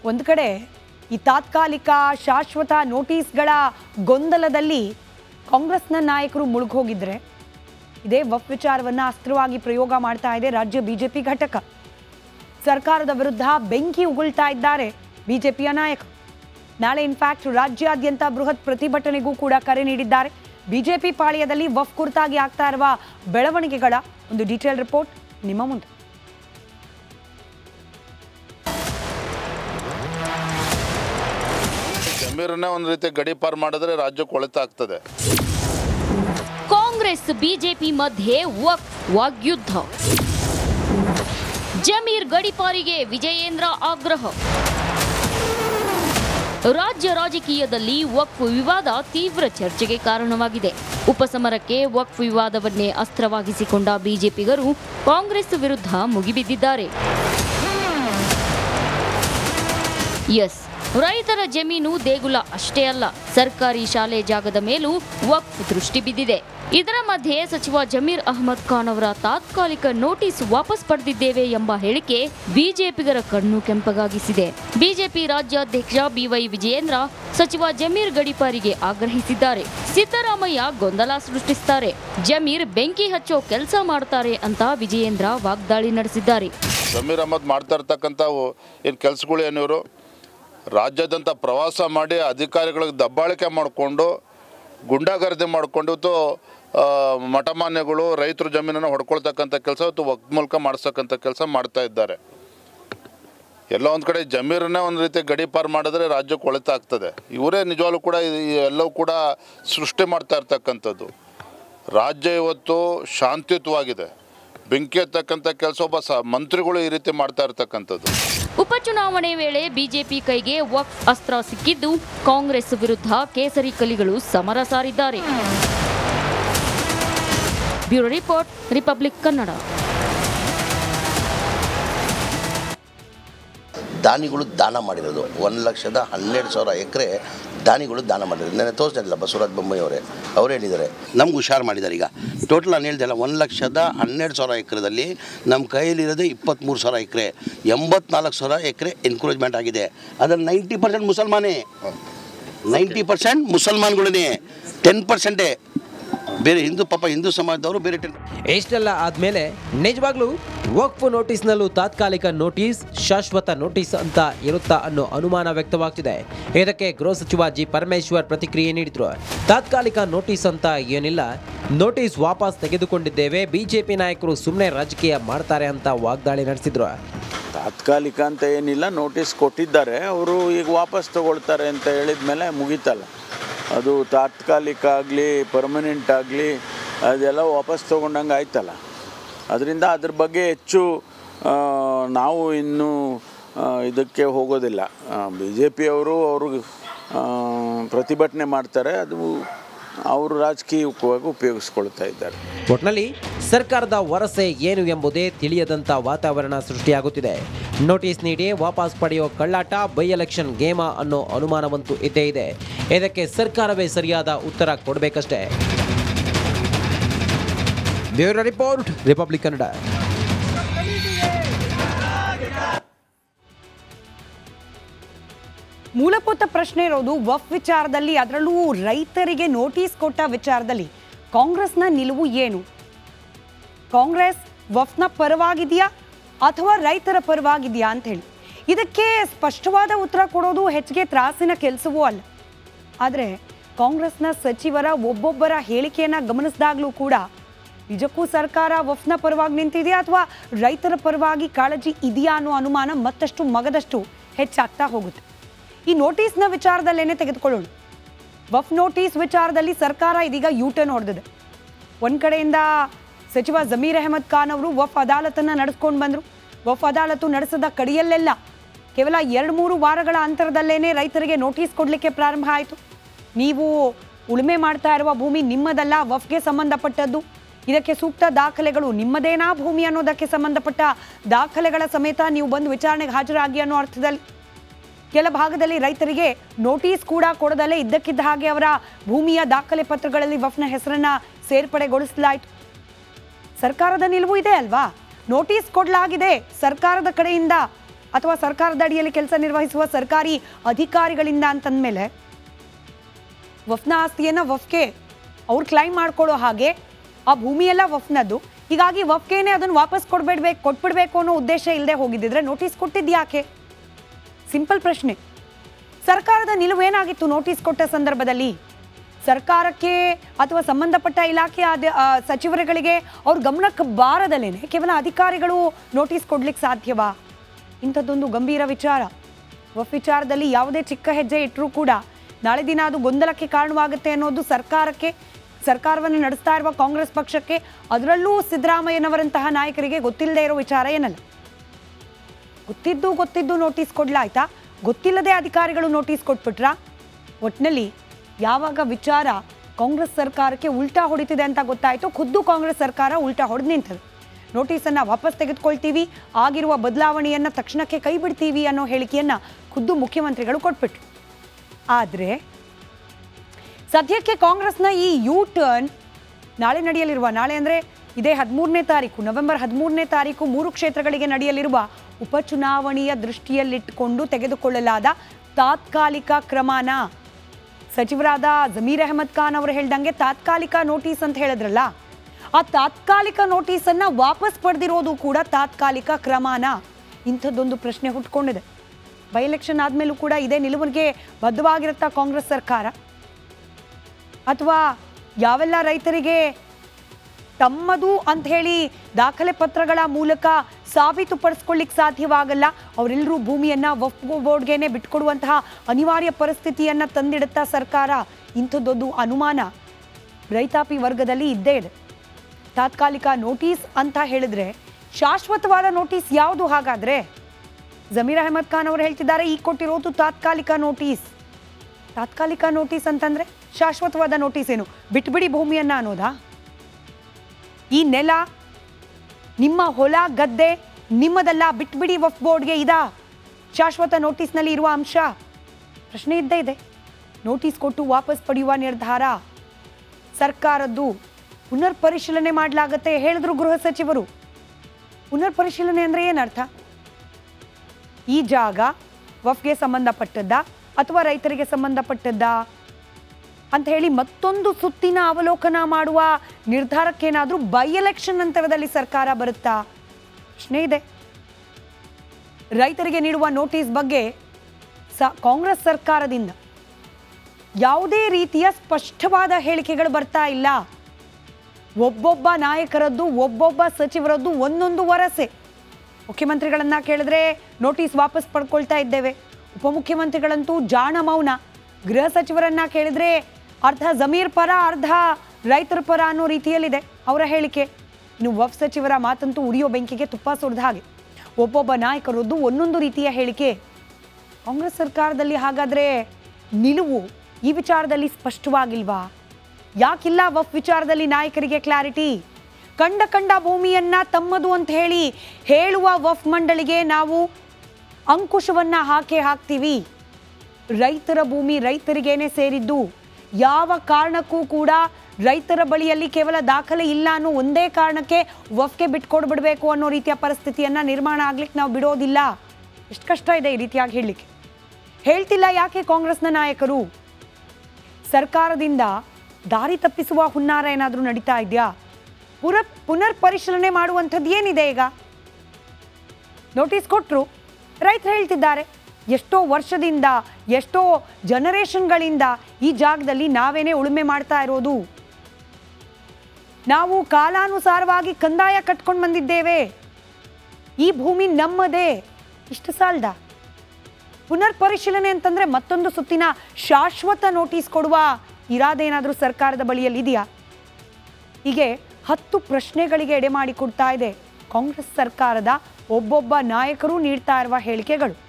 ಒಂದು ಕಡೆ ಈ ತಾತ್ಕಾಲಿಕ ಶಾಶ್ವತ ನೋಟಿಸ್ಗಳ ಗೊಂದಲದಲ್ಲಿ ಕಾಂಗ್ರೆಸ್ನ ನಾಯಕರು ಮುಳುಗೋಗಿದ್ರೆ ಇದೇ ವಫ್ ವಿಚಾರವನ್ನ ಅಸ್ತ್ರವಾಗಿ ಪ್ರಯೋಗ ಮಾಡ್ತಾ ಇದೆ ರಾಜ್ಯ ಬಿಜೆಪಿ ಘಟಕ ಸರ್ಕಾರದ ವಿರುದ್ಧ ಬೆಂಕಿ ಉಗುಳ್ತಾ ಇದ್ದಾರೆ ಬಿಜೆಪಿಯ ನಾಯಕರು ನಾಳೆ ಇನ್ಫ್ಯಾಕ್ಟ್ ರಾಜ್ಯಾದ್ಯಂತ ಬೃಹತ್ ಪ್ರತಿಭಟನೆಗೂ ಕೂಡ ಕರೆ ನೀಡಿದ್ದಾರೆ ಬಿಜೆಪಿ ಪಾಳ್ಯದಲ್ಲಿ ವಫ್ ಕುರಿತಾಗಿ ಆಗ್ತಾ ಇರುವ ಬೆಳವಣಿಗೆಗಳ ಒಂದು ಡೀಟೇಲ್ ರಿಪೋರ್ಟ್ ನಿಮ್ಮ ಮುಂದೆ ಜಮೀರನ್ನೇ ಒಂದು ರೀತಿ ಗಡಿ ಪಾರ್ ಮಾಡಿದ್ರೆ ರಾಜ್ಯಕ್ಕೆ ಒಳಿತಾಗ್ತದೆ ಕಾಂಗ್ರೆಸ್ ಬಿಜೆಪಿ ಮಧ್ಯೆ ವಕ್ ವಾಗ್ಯುದ್ಧ ಜಮೀರ್ ಗಡಿಪಾರಿಗೆ ವಿಜಯೇಂದ್ರ ಆಗ್ರಹ ರಾಜ್ಯ ರಾಜಕೀಯದಲ್ಲಿ ವಕ್ಫ್ ವಿವಾದ ತೀವ್ರ ಚರ್ಚೆಗೆ ಕಾರಣವಾಗಿದೆ ಉಪಸಮರಕ್ಕೆ ವಕ್ಫ್ ವಿವಾದವನ್ನೇ ಅಸ್ತ್ರವಾಗಿಸಿಕೊಂಡ ಬಿಜೆಪಿಗರು ಕಾಂಗ್ರೆಸ್ ವಿರುದ್ಧ ಮುಗಿಬಿದ್ದಿದ್ದಾರೆ ಎಸ್ ರೈತರ ಜಮೀನು ದೇಗುಲ ಅಷ್ಟೇ ಅಲ್ಲ ಸರ್ಕಾರಿ ಶಾಲೆ ಜಾಗದ ಮೇಲೂ ವಕ್ಫ್ ದೃಷ್ಟಿ ಬಿದ್ದಿದೆ ಇದರ ಮಧ್ಯೆ ಸಚಿವ ಜಮೀರ್ ಅಹಮದ್ ಖಾನ್ ಅವರ ತಾತ್ಕಾಲಿಕ ನೋಟಿಸ್ ವಾಪಸ್ ಪಡೆದಿದ್ದೇವೆ ಎಂಬ ಹೇಳಿಕೆ ಬಿಜೆಪಿಗರ ಕಣ್ಣು ಕೆಂಪಗಾಗಿಸಿದೆ ಬಿಜೆಪಿ ರಾಜ್ಯಾಧ್ಯಕ್ಷ ಬಿವೈ ವಿಜಯೇಂದ್ರ ಸಚಿವ ಜಮೀರ್ ಗಡಿಪಾರಿಗೆ ಆಗ್ರಹಿಸಿದ್ದಾರೆ ಸಿದ್ದರಾಮಯ್ಯ ಗೊಂದಲ ಸೃಷ್ಟಿಸುತ್ತಾರೆ ಜಮೀರ್ ಬೆಂಕಿ ಹಚ್ಚೋ ಕೆಲಸ ಮಾಡ್ತಾರೆ ಅಂತ ವಿಜಯೇಂದ್ರ ವಾಗ್ದಾಳಿ ನಡೆಸಿದ್ದಾರೆ ಜಮೀರ್ ಅಹಮದ್ ಮಾಡ್ತಾ ಇರ್ತಕ್ಕಂಥವು ಏನು ಕೆಲಸಗಳು ಏನಿವರು ರಾಜ್ಯಾದ್ಯಂತ ಪ್ರವಾಸ ಮಾಡಿ ಅಧಿಕಾರಿಗಳಿಗೆ ದಬ್ಬಾಳಿಕೆ ಮಾಡಿಕೊಂಡು ಗುಂಡಾಗರ್ದಿ ಮಾಡಿಕೊಂಡು ಇವತ್ತು ಆ, ಮಠಮಾನ್ಯಗಳು ರೈತರ ಜಮೀನನ್ನು ಹೊಡ್ಕೊಳ್ತಕ್ಕಂಥ ಕೆಲಸ ಇವತ್ತು ಒಗ್ ಮೂಲಕ ಮಾಡಿಸ್ತಕ್ಕಂಥ ಕೆಲಸ ಮಾಡ್ತಾ ಇದ್ದಾರೆ ಎಲ್ಲ ಒಂದು ಕಡೆ ಜಮೀರನ್ನೇ ಒಂದು ರೀತಿ ಗಡಿ ಪಾರ್ ಮಾಡಿದ್ರೆ ರಾಜ್ಯಕ್ಕೆ ಒಳಿತಾಗ್ತದೆ ಇವರೇ ನಿಜವಾಗ್ಲೂ ಕೂಡ ಇದು- ಈ ಎಲ್ಲವೂ ಕೂಡ ಸೃಷ್ಟಿ ಮಾಡ್ತಾ ಇರ್ತಕ್ಕಂಥದ್ದು ರಾಜ್ಯ ಇವತ್ತು ಶಾಂತಿಯುತವಾಗಿದೆ ಬೆಂಕಿ ಎತ್ತಕ್ಕಂಥ ಕೆಲಸ ಒಬ್ಬ ಸ ಮಂತ್ರಿಗಳು ಈ ರೀತಿ ಮಾಡ್ತಾ ಇರ್ತಕ್ಕಂಥದ್ದು ಉಪಚುನಾವಣೆ ವೇಳೆ ಬಿಜೆಪಿ ಕೈಗೆ ವಕ್ಫ್ ಅಸ್ತ್ರ ಸಿಕ್ಕಿದ್ದು ಕಾಂಗ್ರೆಸ್ ವಿರುದ್ಧ ಕೇಸರಿ ಕಲಿಗಳು ಸಮರ ಸಾರಿದ್ದಾರೆ ಬ್ಯೂರೋ ರಿಪೋರ್ಟ್ ರಿಪಬ್ಲಿಕ್ ಕನ್ನಡ ದಾನಿಗಳು ದಾನ ಮಾಡಿರೋದು ಒಂದು ಲಕ್ಷದ ಹನ್ನೆರಡು ಸಾವಿರ ಎಕರೆ ದಾನಿಗಳು ದಾನ ಮಾಡಿರೋದು ನನಗೆ ತೋರಿಸ್ತಿಲ್ಲ ಬಸವರಾಜ ಬೊಮ್ಮಾಯಿ ಅವರೇ ಅವ್ರು ಹೇಳಿದ್ದಾರೆ ನಮ್ಗೆ ಹುಷಾರು ಮಾಡಿದ್ದಾರೆ ಈಗ ಟೋಟಲ್ ನಾನು ಹೇಳ್ದಲ್ಲ ಒಂದು ಲಕ್ಷದ ಹನ್ನೆರಡು ಸಾವಿರ ಎಕರೆದಲ್ಲಿ ನಮ್ಮ ಕೈಯಲ್ಲಿರೋದು ಇಪ್ಪತ್ತ್ಮೂರು ಸಾವಿರ ಎಕರೆ ಎಂಬತ್ನಾಲ್ಕು ಸಾವಿರ ಎಕರೆ ಎನ್ಕರೇಜ್ಮೆಂಟ್ ಆಗಿದೆ ಅದರಲ್ಲಿ ನೈಂಟಿ ಪರ್ಸೆಂಟ್ ಮುಸಲ್ಮಾನೇ ನೈಂಟಿ ಪರ್ಸೆಂಟ್ ಮುಸಲ್ಮಾನ್ಗಳೇ ಟೆನ್ ಪರ್ಸೆಂಟೇ ಬೇರೆ ಹಿಂದೂ ಪಾಪ ಹಿಂದೂ ಸಮಾಜದವರು ಬೇರೆ ಟೆನ್ ಇಷ್ಟೆಲ್ಲ ಆದಮೇಲೆ ನಿಜವಾಗ್ಲೂ ವಕ್ಫ್ ನೋಟಿಸ್ನಲ್ಲೂ ತಾತ್ಕಾಲಿಕ ನೋಟಿಸ್ ಶಾಶ್ವತ ನೋಟಿಸ್ ಅಂತ ಇರುತ್ತಾ ಅನ್ನೋ ಅನುಮಾನ ವ್ಯಕ್ತವಾಗ್ತಿದೆ ಇದಕ್ಕೆ ಗೃಹ ಸಚಿವ ಜಿ ಪರಮೇಶ್ವರ್ ಪ್ರತಿಕ್ರಿಯೆ ನೀಡಿದ್ರು ತಾತ್ಕಾಲಿಕ ನೋಟಿಸ್ ಅಂತ ಏನಿಲ್ಲ ನೋಟಿಸ್ ವಾಪಸ್ ತೆಗೆದುಕೊಂಡಿದ್ದೇವೆ ಬಿಜೆಪಿ ನಾಯಕರು ಸುಮ್ಮನೆ ರಾಜಕೀಯ ಮಾಡ್ತಾರೆ ಅಂತ ವಾಗ್ದಾಳಿ ನಡೆಸಿದ್ರು ತಾತ್ಕಾಲಿಕ ಅಂತ ಏನಿಲ್ಲ ನೋಟಿಸ್ ಕೊಟ್ಟಿದ್ದಾರೆ ಅವರು ಈಗ ವಾಪಸ್ ತಗೊಳ್ತಾರೆ ಅಂತ ಹೇಳಿದ ಮೇಲೆ ಮುಗೀತಲ್ಲ ಅದು ತಾತ್ಕಾಲಿಕ ಆಗಲಿ ಪರ್ಮನೆಂಟ್ ಆಗಲಿ ಅದೆಲ್ಲ ವಾಪಸ್ ತೊಗೊಂಡಂಗೆ ಆಯ್ತಲ್ಲ ಅದರಿಂದ ಅದ್ರ ಬಗ್ಗೆ ಹೆಚ್ಚು ಆ, ನಾವು ಇನ್ನೂ ಆ, ಇದಕ್ಕೆ ಹೋಗೋದಿಲ್ಲ ಬಿ ಜೆ ಪಿಯವರು ಅವರು ಪ್ರತಿಭಟನೆ ಮಾಡ್ತಾರೆ ಅದು ಅವರು ರಾಜಕೀಯವಾಗಿ ಉಪಯೋಗಿಸ್ಕೊಳ್ತಾ ಇದ್ದಾರೆ ಒಟ್ನಲ್ಲಿ ಸರ್ಕಾರದ ವರಸೆ ಏನು ಎಂಬುದೇ ತಿಳಿಯದಂತ ವಾತಾವರಣ ಸೃಷ್ಟಿಯಾಗುತ್ತಿದೆ ನೋಟಿಸ್ ನೀಡಿ ವಾಪಸ್ ಪಡೆಯೋ ಕಳ್ಳಾಟ ಬೈ ಎಲೆಕ್ಷನ್ ಗೇಮ ಅನ್ನೋ ಅನುಮಾನವಂತೂ ಇದ್ದೇ ಇದೆ ಇದಕ್ಕೆ ಸರ್ಕಾರವೇ ಸರಿಯಾದ ಉತ್ತರ ಕೊಡಬೇಕಷ್ಟೇ ಬ್ಯೂರೋ ರಿಪೋರ್ಟ್ ರಿಪಬ್ಲಿಕ್ ಕನ್ನಡ ಮೂಲಭೂತ ಪ್ರಶ್ನೆ ಇರೋದು ವಫ್ ವಿಚಾರದಲ್ಲಿ ಅದರಲ್ಲೂ ರೈತರಿಗೆ ನೋಟಿಸ್ ಕೊಟ್ಟ ವಿಚಾರದಲ್ಲಿ ಕಾಂಗ್ರೆಸ್ನ ನಿಲುವು ಏನು ಕಾಂಗ್ರೆಸ್ ವಫ್ನ ಪರವಾಗಿದೆಯಾ ಅಥವಾ ರೈತರ ಪರವಾಗಿದೆಯಾ ಅಂತ ಹೇಳಿ ಇದಕ್ಕೆ ಸ್ಪಷ್ಟವಾದ ಉತ್ತರ ಕೊಡೋದು ಹೆಚ್ಚಿಗೆ ತ್ರಾಸಿನ ಕೆಲಸವೂ ಅಲ್ಲ ಆದರೆ ಕಾಂಗ್ರೆಸ್ನ ಸಚಿವರ ಒಬ್ಬೊಬ್ಬರ ಹೇಳಿಕೆಯನ್ನ ಗಮನಿಸಿದಾಗಲೂ ಕೂಡ ನಿಜಕ್ಕೂ ಸರ್ಕಾರ ವಫ್ನ ಪರವಾಗಿ ನಿಂತಿದೆಯಾ ಅಥವಾ ರೈತರ ಪರವಾಗಿ ಕಾಳಜಿ ಇದೆಯಾ ಅನ್ನೋ ಅನುಮಾನ ಮತ್ತಷ್ಟು ಮಗದಷ್ಟು ಹೆಚ್ಚಾಗ್ತಾ ಹೋಗುತ್ತೆ ಈ ನೋಟಿಸ್ನ ವಿಚಾರದಲ್ಲೇನೆ ತೆಗೆದುಕೊಳ್ಳೋಣ ವಫ್ ನೋಟಿಸ್ ವಿಚಾರದಲ್ಲಿ ಸರ್ಕಾರ ಇದೀಗ ಯೂಟರ್ನ್ ಹೊಡೆದಿದೆ ಒಂದ್ ಕಡೆಯಿಂದ ಸಚಿವ ಜಮೀರ್ ಅಹಮದ್ ಖಾನ್ ಅವರು ವಫ್ ಅದಾಲತನ್ನ ನಡೆಸ್ಕೊಂಡು ಬಂದರು ವಫ್ ಅದಾಲತು ನಡೆಸಿದ ಕಡೆಯಲ್ಲೆಲ್ಲ ಕೇವಲ ಎರಡು ಮೂರು ವಾರಗಳ ಅಂತರದಲ್ಲೇನೆ ರೈತರಿಗೆ ನೋಟಿಸ್ ಕೊಡಲಿಕ್ಕೆ ಪ್ರಾರಂಭ ಆಯಿತು ನೀವು ಉಳುಮೆ ಮಾಡ್ತಾ ಇರುವ ಭೂಮಿ ನಿಮ್ಮದಲ್ಲ ವಫ್ಗೆ ಸಂಬಂಧಪಟ್ಟದ್ದು ಇದಕ್ಕೆ ಸೂಕ್ತ ದಾಖಲೆಗಳು ನಿಮ್ಮದೇನಾ ಭೂಮಿ ಅನ್ನೋದಕ್ಕೆ ಸಂಬಂಧಪಟ್ಟ ದಾಖಲೆಗಳ ಸಮೇತ ನೀವು ಬಂದು ವಿಚಾರಣೆಗೆ ಹಾಜರಾಗಿ ಅನ್ನೋ ಅರ್ಥದಲ್ಲಿ ಕೆಲ ಭಾಗದಲ್ಲಿ ರೈತರಿಗೆ ನೋಟಿಸ್ ಕೂಡ ಕೊಡದಲ್ಲೇ ಇದ್ದಕ್ಕಿದ್ದ ಹಾಗೆ ಅವರ ಭೂಮಿಯ ದಾಖಲೆ ಪತ್ರಗಳಲ್ಲಿ ವಫ್ನ ಹೆಸರನ್ನ ಸೇರ್ಪಡೆಗೊಳಿಸಲಾಯಿತು ಸರ್ಕಾರದ ನಿಲುವು ಇದೆ ಅಲ್ವಾ ನೋಟಿಸ್ ಕೊಡಲಾಗಿದೆ ಸರ್ಕಾರದ ಕಡೆಯಿಂದ ಅಥವಾ ಸರ್ಕಾರದ ಅಡಿಯಲ್ಲಿ ಕೆಲಸ ನಿರ್ವಹಿಸುವ ಸರ್ಕಾರಿ ಅಧಿಕಾರಿಗಳಿಂದ ಅಂತಂದಮೇಲೆ ವಫ್ನ ಆಸ್ತಿಯನ್ನು ವಫ್ಗೆ ಅವ್ರು ಕ್ಲೈಮ್ ಮಾಡ್ಕೊಳ್ಳೋ ಹಾಗೆ ಆ ಭೂಮಿಯೆಲ್ಲ ವಫ್ನದ್ದು ಹೀಗಾಗಿ ವಫ್ಗೆನೇ ಅದನ್ನು ವಾಪಸ್ ಕೊಡ್ಬಿಡ್ಬೇಕು ಕೊಟ್ಬಿಡ್ಬೇಕು ಅನ್ನೋ ಉದ್ದೇಶ ಇಲ್ಲದೆ ಹೋಗಿದ್ದಿದ್ರೆ ನೋಟಿಸ್ ಕೊಟ್ಟಿದ್ದು ಯಾಕೆ ಸಿಂಪಲ್ ಪ್ರಶ್ನೆ ಸರ್ಕಾರದ ನಿಲುವೇನಾಗಿತ್ತು ನೋಟಿಸ್ ಕೊಟ್ಟ ಸಂದರ್ಭದಲ್ಲಿ ಸರ್ಕಾರಕ್ಕೆ ಅಥವಾ ಸಂಬಂಧಪಟ್ಟ ಇಲಾಖೆ ಆದ ಆ, ಸಚಿವರುಗಳಿಗೆ ಅವ್ರ ಗಮನಕ್ಕೆ ಬಾರದಲ್ಲೇನೆ ಕೇವಲ ಅಧಿಕಾರಿಗಳು ನೋಟಿಸ್ ಕೊಡ್ಲಿಕ್ಕೆ ಸಾಧ್ಯವಾ ಇಂಥದ್ದೊಂದು ಗಂಭೀರ ವಿಚಾರ ವಫ್ ವಿಚಾರದಲ್ಲಿ ಯಾವುದೇ ಚಿಕ್ಕ ಹೆಜ್ಜೆ ಇಟ್ಟರೂ ಕೂಡ ನಾಳೆ ದಿನ ಅದು ಗೊಂದಲಕ್ಕೆ ಕಾರಣವಾಗುತ್ತೆ ಅನ್ನೋದು ಸರ್ಕಾರಕ್ಕೆ ಸರ್ಕಾರವನ್ನು ನಡೆಸ್ತಾ ಇರುವ ಕಾಂಗ್ರೆಸ್ ಪಕ್ಷಕ್ಕೆ ಅದರಲ್ಲೂ ಸಿದ್ದರಾಮಯ್ಯನವರಂತಹ ನಾಯಕರಿಗೆ ಗೊತ್ತಿಲ್ಲದೆ ಇರೋ ವಿಚಾರ ಏನಲ್ಲ ಗೊತ್ತಿದ್ದು ಗೊತ್ತಿದ್ದು ನೋಟಿಸ್ ಕೊಡ್ಲಾಯ್ತಾ ಗೊತ್ತಿಲ್ಲದೆ ಅಧಿಕಾರಿಗಳು ನೋಟಿಸ್ ಕೊಟ್ಬಿಟ್ರಾ ಒಟ್ನಲ್ಲಿ ಯಾವಾಗ ವಿಚಾರ ಕಾಂಗ್ರೆಸ್ ಸರ್ಕಾರಕ್ಕೆ ಉಲ್ಟಾ ಹೊಡಿತಿದೆ ಅಂತ ಗೊತ್ತಾಯಿತು ಖುದ್ದು ಕಾಂಗ್ರೆಸ್ ಸರ್ಕಾರ ಉಲ್ಟಾ ಹೊಡೆದು ನಿಂತது ನೋಟಿಸನ್ನು ವಾಪಸ್ ತೆಗೆದುಕೊಳ್ತೀವಿ ಆಗಿರುವ ಬದಲಾವಣೆಯನ್ನು ತಕ್ಷಣಕ್ಕೆ ಕೈ ಬಿಡ್ತೀವಿ ಅನ್ನೋ ಹೇಳಿಕೆಯನ್ನು ಖುದ್ದು ಮುಖ್ಯಮಂತ್ರಿಗಳು ಕೊಟ್ಬಿಟ್ರು ಆದರೆ ಸದ್ಯಕ್ಕೆ ಕಾಂಗ್ರೆಸ್ನ ಈ ಯೂ ಟರ್ನ್ ನಾಳೆ ನಡೆಯಲಿರುವ ನಾಳೆ ಅಂದರೆ ಇದೇ ಹದಿಮೂರನೇ ತಾರೀಕು ನವೆಂಬರ್ ಹದಿಮೂರನೇ ತಾರೀಕು ಮೂರು ಕ್ಷೇತ್ರಗಳಿಗೆ ನಡೆಯಲಿರುವ ಉಪಚುನಾವಣೆಯ ದೃಷ್ಟಿಯಲ್ಲಿಟ್ಟುಕೊಂಡು ತೆಗೆದುಕೊಳ್ಳಲಾದ ತಾತ್ಕಾಲಿಕ ಕ್ರಮನ ಸಚಿವರಾದ ಜಮೀರ್ ಅಹಮದ್ ಖಾನ್ ಅವರು ಹೇಳ್ದಂಗೆ ತಾತ್ಕಾಲಿಕ ನೋಟಿಸ್ ಅಂತ ಹೇಳಿದ್ರಲ್ಲ ಆ ತಾತ್ಕಾಲಿಕ ನೋಟಿಸನ್ನು ವಾಪಸ್ ಪಡೆದಿರೋದು ಕೂಡ ತಾತ್ಕಾಲಿಕ ಕ್ರಮನ ಇಂಥದ್ದೊಂದು ಪ್ರಶ್ನೆ ಹುಟ್ಕೊಂಡಿದೆ ಬೈ ಎಲೆಕ್ಷನ್ ಆದಮೇಲೂ ಕೂಡ ಇದೇ ನಿಲುವಿಗೆ ಬದ್ಧವಾಗಿರುತ್ತಾ ಕಾಂಗ್ರೆಸ್ ಸರ್ಕಾರ ಅಥವಾ ಯಾವೆಲ್ಲ ರೈತರಿಗೆ ತಮ್ಮದು ಅಂತ ಹೇಳಿ ದಾಖಲೆ ಪತ್ರಗಳ ಮೂಲಕ ಸಾಬೀತುಪಡಿಸ್ಕೊಳ್ಳಿಕ್ಕೆ ಸಾಧ್ಯವಾಗಲ್ಲ ಅವರೆಲ್ಲರೂ ಭೂಮಿಯನ್ನು ವಫ್ ಬೋರ್ಡ್ಗೆನೆ ಬಿಟ್ಕೊಡುವಂತಹ ಅನಿವಾರ್ಯ ಪರಿಸ್ಥಿತಿಯನ್ನು ತಂದಿಡುತ್ತಾ ಸರ್ಕಾರ ಇಂಥದ್ದೊಂದು ಅನುಮಾನ ರೈತಾಪಿ ವರ್ಗದಲ್ಲಿ ಇದ್ದೇ ಇದೆ ತಾತ್ಕಾಲಿಕ ನೋಟಿಸ್ ಅಂತ ಹೇಳಿದ್ರೆ ಶಾಶ್ವತವಾದ ನೋಟಿಸ್ ಯಾವುದು ಹಾಗಾದ್ರೆ ಜಮೀರ್ ಅಹಮದ್ ಖಾನ್ ಅವರು ಹೇಳ್ತಿದ್ದಾರೆ ಈಗ ಕೊಟ್ಟಿರೋದು ತಾತ್ಕಾಲಿಕ ನೋಟಿಸ್ ತಾತ್ಕಾಲಿಕ ನೋಟಿಸ್ ಅಂತಂದ್ರೆ ಶಾಶ್ವತವಾದ ನೋಟಿಸ್ ಏನು ಬಿಟ್ಬಿಡಿ ಭೂಮಿಯನ್ನ ಅನ್ನೋದಾ ಈ ನೆಲ ನಿಮ್ಮ ಹೊಲ ಗದ್ದೆ ನಿಮ್ಮದಲ್ಲ ಬಿಟ್ಬಿಡಿ ವಫ್ ಬೋರ್ಡ್ಗೆ ಇದಾ ಶಾಶ್ವತ ನೋಟಿಸ್ನಲ್ಲಿ ಇರುವ ಅಂಶ ಪ್ರಶ್ನೆ ಇದ್ದೇ ಇದೆ ನೋಟಿಸ್ ಕೊಟ್ಟು ವಾಪಸ್ ಪಡೆಯುವ ನಿರ್ಧಾರ ಸರ್ಕಾರದ್ದು ಪುನರ್ ಪರಿಶೀಲನೆ ಮಾಡಲಾಗತ್ತೆ ಹೇಳಿದ್ರು ಗೃಹ ಸಚಿವರು ಪುನರ್ ಪರಿಶೀಲನೆ ಅಂದರೆ ಏನರ್ಥ ಈ ಜಾಗ ವಫ್ಗೆ ಸಂಬಂಧಪಟ್ಟದ್ದ ಅಥವಾ ರೈತರಿಗೆ ಸಂಬಂಧಪಟ್ಟದ್ದ ಅಂತ ಹೇಳಿ ಮತ್ತೊಂದು ಸುತ್ತಿನ ಅವಲೋಕನ ಮಾಡುವ ನಿರ್ಧಾರಕ್ಕೇನಾದರೂ ಬೈ ಎಲೆಕ್ಷನ್ ನಂತರದಲ್ಲಿ ಸರ್ಕಾರ ಬರುತ್ತಾ ಪ್ರಶ್ನೆ ಇದೆ ರೈತರಿಗೆ ನೀಡುವ ನೋಟಿಸ್ ಬಗ್ಗೆ ಸ ಕಾಂಗ್ರೆಸ್ ಸರ್ಕಾರದಿಂದ ಯಾವುದೇ ರೀತಿಯ ಸ್ಪಷ್ಟವಾದ ಹೇಳಿಕೆಗಳು ಬರ್ತಾ ಇಲ್ಲ ಒಬ್ಬೊಬ್ಬ ನಾಯಕರದ್ದು ಒಬ್ಬೊಬ್ಬ ಸಚಿವರದ್ದು ಒಂದೊಂದು ವರಸೆ ಮುಖ್ಯಮಂತ್ರಿಗಳನ್ನ ಕೇಳಿದ್ರೆ ನೋಟಿಸ್ ವಾಪಸ್ ಪಡ್ಕೊಳ್ತಾ ಇದ್ದೇವೆ ಉಪಮುಖ್ಯಮಂತ್ರಿಗಳಂತೂ ಜಾಣ ಮೌನ ಗೃಹ ಸಚಿವರನ್ನ ಕೇಳಿದ್ರೆ ಅರ್ಧ ಜಮೀರ್ ಪರ ಅರ್ಧ ರೈತರ ಪರ ಅನ್ನೋ ರೀತಿಯಲ್ಲಿದೆ ಅವರ ಹೇಳಿಕೆ ಇನ್ನು ವಫ್ ಸಚಿವರ ಮಾತಂತೂ ಉರಿಯೋ ಬೆಂಕಿಗೆ ತುಪ್ಪ ಸುರಿದ ಹಾಗೆ ಒಬ್ಬೊಬ್ಬ ನಾಯಕರದ್ದು ಒಂದೊಂದು ರೀತಿಯ ಹೇಳಿಕೆ ಕಾಂಗ್ರೆಸ್ ಸರ್ಕಾರದಲ್ಲಿ ಹಾಗಾದ್ರೆ ನಿಲುವು ಈ ವಿಚಾರದಲ್ಲಿ ಸ್ಪಷ್ಟವಾಗಿಲ್ವಾ ಯಾಕಿಲ್ಲ ವಫ್ ವಿಚಾರದಲ್ಲಿ ನಾಯಕರಿಗೆ ಕ್ಲಾರಿಟಿ ಕಂಡ ಕಂಡ ಭೂಮಿಯನ್ನ ತಮ್ಮದು ಅಂತ ಹೇಳಿ ಹೇಳುವ ವಫ್ ಮಂಡಳಿಗೆ ನಾವು ಅಂಕುಶವನ್ನ ಹಾಕೇ ಹಾಕ್ತೀವಿ ರೈತರ ಭೂಮಿ ರೈತರಿಗೇನೆ ಸೇರಿದ್ದು ಯಾವ ಕಾರಣಕ್ಕೂ ಕೂಡ ರೈತರ ಬಳಿಯಲ್ಲಿ ಕೇವಲ ದಾಖಲೆ ಇಲ್ಲ ಅನ್ನೋ ಒಂದೇ ಕಾರಣಕ್ಕೆ ವಫ್ಗೆ ಬಿಟ್ಕೊಡ್ಬಿಡ್ಬೇಕು ಅನ್ನೋ ರೀತಿಯ ಪರಿಸ್ಥಿತಿಯನ್ನ ನಿರ್ಮಾಣ ಆಗ್ಲಿಕ್ಕೆ ನಾವು ಬಿಡೋದಿಲ್ಲ ಎಷ್ಟು ಕಷ್ಟ ಇದೆ ಈ ರೀತಿಯಾಗಿ ಹೇಳಲಿಕ್ಕೆ ಹೇಳ್ತಿಲ್ಲ ಯಾಕೆ ಕಾಂಗ್ರೆಸ್ನ ನಾಯಕರು ಸರ್ಕಾರದಿಂದ ದಾರಿ ತಪ್ಪಿಸುವ ಹುನ್ನಾರ ಏನಾದರೂ ನಡೀತಾ ಇದೆಯಾ ಪುರ ಪುನರ್ ಪರಿಶೀಲನೆ ಮಾಡುವಂಥದ್ದು ಏನಿದೆ ಈಗ ನೋಟಿಸ್ ಕೊಟ್ಟರು ರೈತರು ಹೇಳ್ತಿದ್ದಾರೆ ಎಷ್ಟೋ ವರ್ಷದಿಂದ ಎಷ್ಟೋ ಜನರೇಷನ್ಗಳಿಂದ ಈ ಜಾಗದಲ್ಲಿ ನಾವೇನೇ ಉಳುಮೆ ಮಾಡ್ತಾ ಇರೋದು ನಾವು ಕಾಲಾನುಸಾರವಾಗಿ ಕಂದಾಯ ಕಟ್ಕೊಂಡು ಬಂದಿದ್ದೇವೆ ಈ ಭೂಮಿ ನಮ್ಮದೇ ಇಷ್ಟು ಸಾಲ್ದ ಪುನರ್ ಪರಿಶೀಲನೆ ಅಂತಂದ್ರೆ ಮತ್ತೊಂದು ಸುತ್ತಿನ ಶಾಶ್ವತ ನೋಟಿಸ್ ಕೊಡುವ ಇರಾದೆ ಏನಾದರೂ ಸರ್ಕಾರದ ಬಳಿಯಲ್ಲಿ ಇದೆಯಾ ಹೀಗೆ ಹತ್ತು ಪ್ರಶ್ನೆಗಳಿಗೆ ಎಡೆ ಮಾಡಿಕೊಡ್ತಾ ಇದೆ ಕಾಂಗ್ರೆಸ್ ಸರ್ಕಾರದ ಒಬ್ಬೊಬ್ಬ ನಾಯಕರು ನೀಡ್ತಾ ಇರುವ ಹೇಳಿಕೆಗಳು